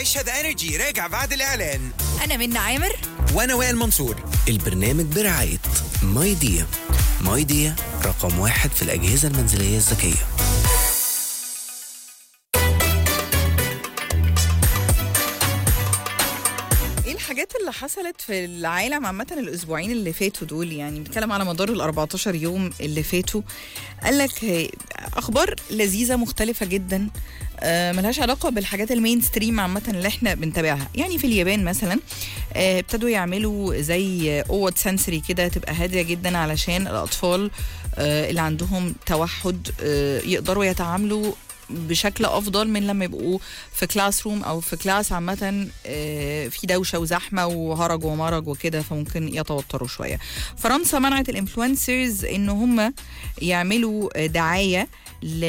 عيشها ذا انرجي راجع بعد الاعلان انا منى عامر وانا وائل منصور البرنامج برعاية ماي ديا ماي ديا رقم واحد في الأجهزة المنزلية الذكية ايه الحاجات اللي حصلت في العالم عامة الأسبوعين اللي فاتوا دول يعني بنتكلم على مدار ال 14 يوم اللي فاتوا قال لك أخبار لذيذة مختلفة جدا آه، ملهاش علاقة بالحاجات المين ستريم عامة اللي احنا بنتابعها يعني في اليابان مثلا آه، ابتدوا يعملوا زي اوض سنسري كده تبقى هادية جدا علشان الأطفال آه، اللي عندهم توحد آه، يقدروا يتعاملوا بشكل افضل من لما يبقوا في كلاس روم او في كلاس عامه آه، في دوشه وزحمه وهرج ومرج وكده فممكن يتوتروا شويه فرنسا منعت الانفلونسرز ان هم يعملوا آه، دعايه ل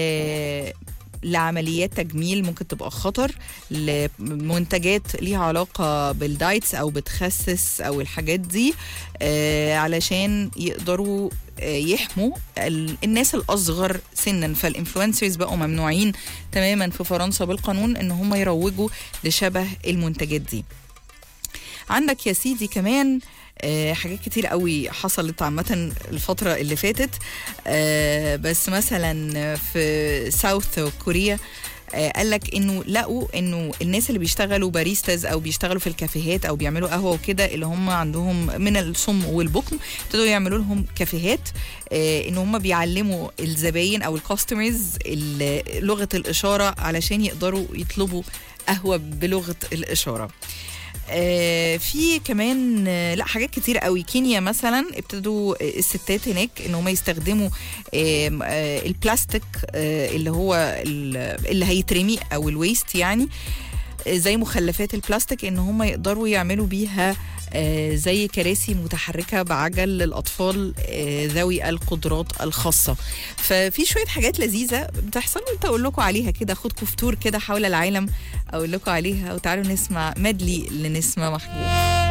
لعمليات تجميل ممكن تبقى خطر لمنتجات ليها علاقة بالدايتس أو بتخسس أو الحاجات دي آه علشان يقدروا آه يحموا ال- الناس الأصغر سنا فالإنفلونسرز بقوا ممنوعين تماما في فرنسا بالقانون إن هم يروجوا لشبه المنتجات دي عندك يا سيدي كمان آه، حاجات كتير قوي حصلت عامة الفترة اللي فاتت آه، بس مثلا في ساوث كوريا آه، قال لك انه لقوا انه الناس اللي بيشتغلوا باريستاز او بيشتغلوا في الكافيهات او بيعملوا قهوه وكده اللي هم عندهم من الصم والبكم ابتدوا يعملوا لهم كافيهات آه، ان هم بيعلموا الزباين او الكاستمرز لغه الاشاره علشان يقدروا يطلبوا قهوه بلغه الاشاره آه، في كمان آه، لا حاجات كتير قوي كينيا مثلا ابتدوا آه، الستات هناك ان هم يستخدموا آم، آه، البلاستيك آه، اللي هو ال- اللي هيترمي او الويست يعني آه، زي مخلفات البلاستيك ان هم يقدروا يعملوا بيها آه، زي كراسي متحركه بعجل للاطفال آه، ذوي القدرات الخاصه ففي شويه حاجات لذيذه بتحصل قلت اقول لكم عليها كده خدكم في تور كده حول العالم اقول لكم عليها وتعالوا نسمع مدلي لنسمة محجوب